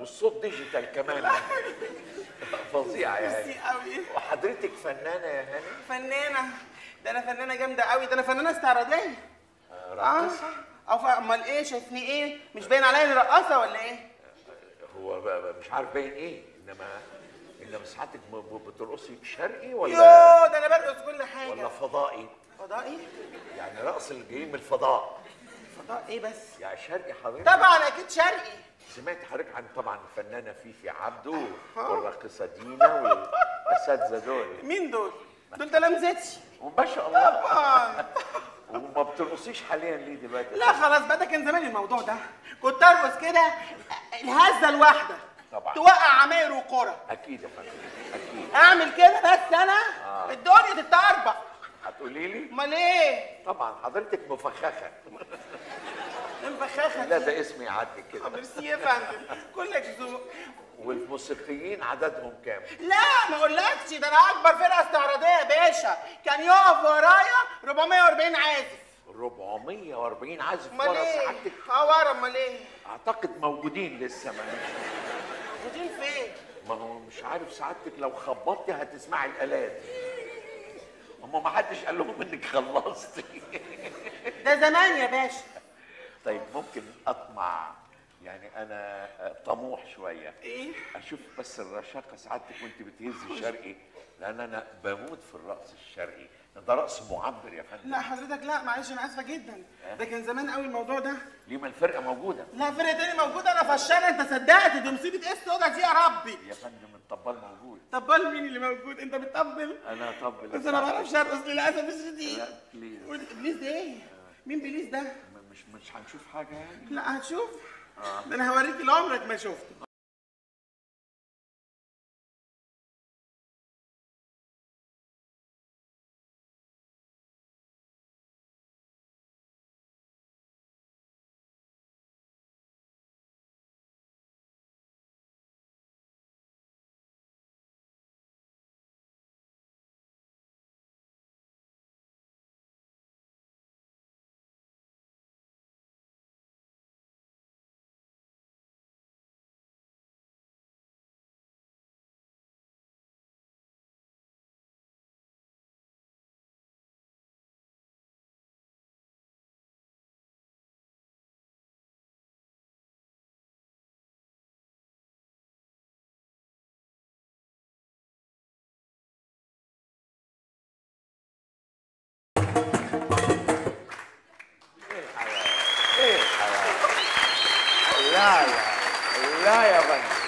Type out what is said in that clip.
والصوت ديجيتال كمان فظيعه ميرسي يعني قوي وحضرتك فنانه يا هاني فنانه ده انا فنانه جامده قوي ده انا فنانه استعراضيه اه راقصه او ف- امال ايه شايفني ايه مش باين عليا اني رقاصه ولا ايه هو بقى بقى مش عارف باين ايه انما انما ساعتك ب- ب- بترقصي شرقي ولا يوه ده انا برقص كل حاجه ولا فضائي فضائي يعني رقص اللي جايين من الفضاء فضاء ايه بس يعني شرقي حضرتك طبعا اكيد شرقي سمعت حضرتك عن طبعا الفنانه فيفي عبده والراقصه دينا والاساتذه دول مين دول دول تلامذتي وما شاء الله طبعا وما بترقصيش حاليا ليه دلوقتي لا خلاص بقى ده كان زمان الموضوع ده كنت ارقص كده الهزه الواحده طبعا. توقع عماير وقرى اكيد يا فندم اكيد اعمل كده بس انا الدنيا تتطربق هتقولي لي امال ايه طبعا حضرتك مفخخه المفخخه لا دي ده اسمي يعدي كده ميرسي يا فندم كلك ذوق والموسيقيين عددهم كام لا ما اقولكش ده انا اكبر فرقه استعراضيه يا باشا كان يقف ورايا 440 عازف 440 عازف امال ورا ايه سعادتك اه ورا امال ايه اعتقد موجودين لسه ما موجودين فين ما هو مش عارف سعادتك لو خبطتي هتسمعي الالات هما ما حدش قال لهم انك خلصتي ده زمان يا باشا طيب ممكن اطمع يعني انا طموح شويه ايه اشوف بس الرشاقه سعادتك وانت بتهزي شرقي لان انا بموت في الرقص الشرقي ده رقص معبر يا فندم لا حضرتك لا معلش انا اسفه جدا ده كان زمان قوي الموضوع ده ليه ما الفرقه موجوده لا فرقه تاني موجوده انا فشانه انت صدقت دي مصيبه ايه السودا دي يا ربي يا فندم الطبال موجود طبال مين اللي موجود انت بتطبل انا طبل بس انا ما بعرفش ارقص للاسف الشديد لا بليز قول ابليس ده ايه مين بليس ده مش مش هنشوف حاجه يعني لا هتشوف ده انا هوريك اللي عمرك ما شفته ايه الحياه ايه الحياه لا لا لا يا فندم